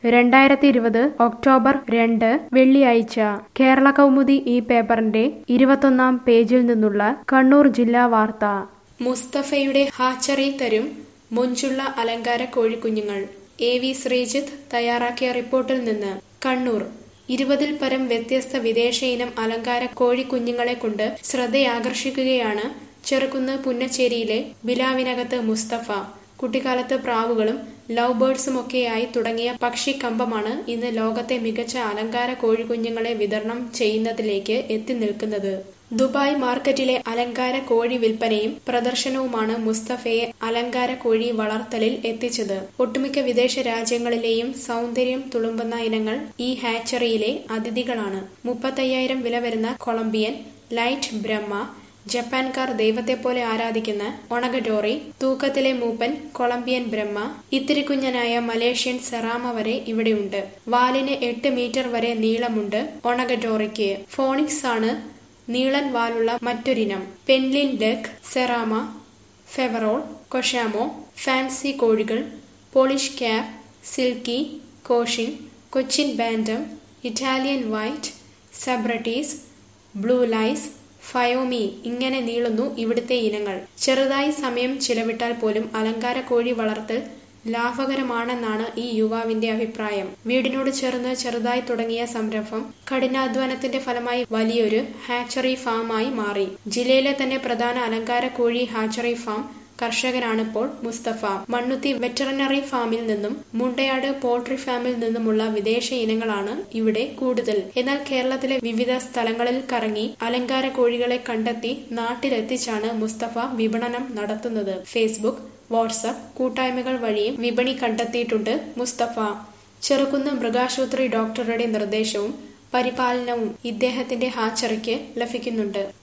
രണ്ടായിരത്തി ഇരുപത് ഒക്ടോബർ രണ്ട് വെള്ളിയാഴ്ച കേരള കൗമുദി ഈ പേപ്പറിന്റെ ഇരുപത്തൊന്നാം പേജിൽ നിന്നുള്ള കണ്ണൂർ ജില്ലാ വാർത്ത മുസ്തഫയുടെ ഹാച്ചറി തരും മൊഞ്ചുള്ള അലങ്കാര കോഴിക്കുഞ്ഞുങ്ങൾ എ വി ശ്രീജിത്ത് തയ്യാറാക്കിയ റിപ്പോർട്ടിൽ നിന്ന് കണ്ണൂർ ഇരുപതിൽ പരം വ്യത്യസ്ത വിദേശ ഇനം അലങ്കാര കോഴിക്കുഞ്ഞുങ്ങളെ കൊണ്ട് ശ്രദ്ധയാകർഷിക്കുകയാണ് ചെറുകുന്ന് പുന്നച്ചേരിയിലെ ബിലാവിനകത്ത് മുസ്തഫ കുട്ടിക്കാലത്ത് പ്രാവുകളും ലവ് ബേർഡ്സുമൊക്കെയായി തുടങ്ങിയ പക്ഷിക്കമ്പമാണ് ഇന്ന് ലോകത്തെ മികച്ച അലങ്കാര കോഴിക്കുഞ്ഞുങ്ങളെ വിതരണം ചെയ്യുന്നതിലേക്ക് എത്തി നിൽക്കുന്നത് ദുബായ് മാർക്കറ്റിലെ അലങ്കാര കോഴി വിൽപ്പനയും പ്രദർശനവുമാണ് മുസ്തഫയെ അലങ്കാര കോഴി വളർത്തലിൽ എത്തിച്ചത് ഒട്ടുമിക്ക വിദേശ രാജ്യങ്ങളിലെയും സൗന്ദര്യം തുളുമ്പുന്ന ഇനങ്ങൾ ഈ ഹാച്ചറിയിലെ അതിഥികളാണ് മുപ്പത്തയ്യായിരം വില വരുന്ന കൊളംബിയൻ ലൈറ്റ് ബ്രഹ്മ ജപ്പാൻകാർ ദൈവത്തെ പോലെ ആരാധിക്കുന്ന ഒണഗഡോറി തൂക്കത്തിലെ മൂപ്പൻ കൊളംബിയൻ ബ്രഹ്മ ഇത്തിരി കുഞ്ഞനായ മലേഷ്യൻ സെറാമ വരെ ഇവിടെയുണ്ട് വാലിന് എട്ട് മീറ്റർ വരെ നീളമുണ്ട് ഒണഗഡോറിക്ക് ഫോണിക്സ് ആണ് നീളൻ വാലുള്ള മറ്റൊരിനം പെൻലിൻ ഡെക് സെറാമ ഫെവറോൾ കൊഷാമോ ഫാൻസി കോഴികൾ പോളിഷ് ക്യാപ് സിൽക്കി കോഷിൻ കൊച്ചിൻ ബാൻഡം ഇറ്റാലിയൻ വൈറ്റ് സബ്രട്ടീസ് ബ്ലൂ ലൈസ് ഫയോമി ഇങ്ങനെ നീളുന്നു ഇവിടുത്തെ ഇനങ്ങൾ ചെറുതായി സമയം ചിലവിട്ടാൽ പോലും അലങ്കാര കോഴി വളർത്തൽ ലാഭകരമാണെന്നാണ് ഈ യുവാവിന്റെ അഭിപ്രായം വീടിനോട് ചേർന്ന് ചെറുതായി തുടങ്ങിയ സംരംഭം കഠിനാധ്വാനത്തിന്റെ ഫലമായി വലിയൊരു ഹാച്ചറി ഫാമായി മാറി ജില്ലയിലെ തന്നെ പ്രധാന അലങ്കാര കോഴി ഹാച്ചറി ഫാം കർഷകനാണിപ്പോൾ മുസ്തഫ മണ്ണുത്തി വെറ്ററിനറി ഫാമിൽ നിന്നും മുണ്ടയാട് പോൾട്രി ഫാമിൽ നിന്നുമുള്ള വിദേശ ഇനങ്ങളാണ് ഇവിടെ കൂടുതൽ എന്നാൽ കേരളത്തിലെ വിവിധ സ്ഥലങ്ങളിൽ കറങ്ങി അലങ്കാര കോഴികളെ കണ്ടെത്തി നാട്ടിലെത്തിച്ചാണ് മുസ്തഫ വിപണനം നടത്തുന്നത് ഫേസ്ബുക്ക് വാട്സപ്പ് കൂട്ടായ്മകൾ വഴിയും വിപണി കണ്ടെത്തിയിട്ടുണ്ട് മുസ്തഫ ചെറുകുന്ന് മൃഗാശുപത്രി ഡോക്ടറുടെ നിർദ്ദേശവും പരിപാലനവും ഇദ്ദേഹത്തിന്റെ ഹാച്ചറിക്ക് ലഭിക്കുന്നുണ്ട്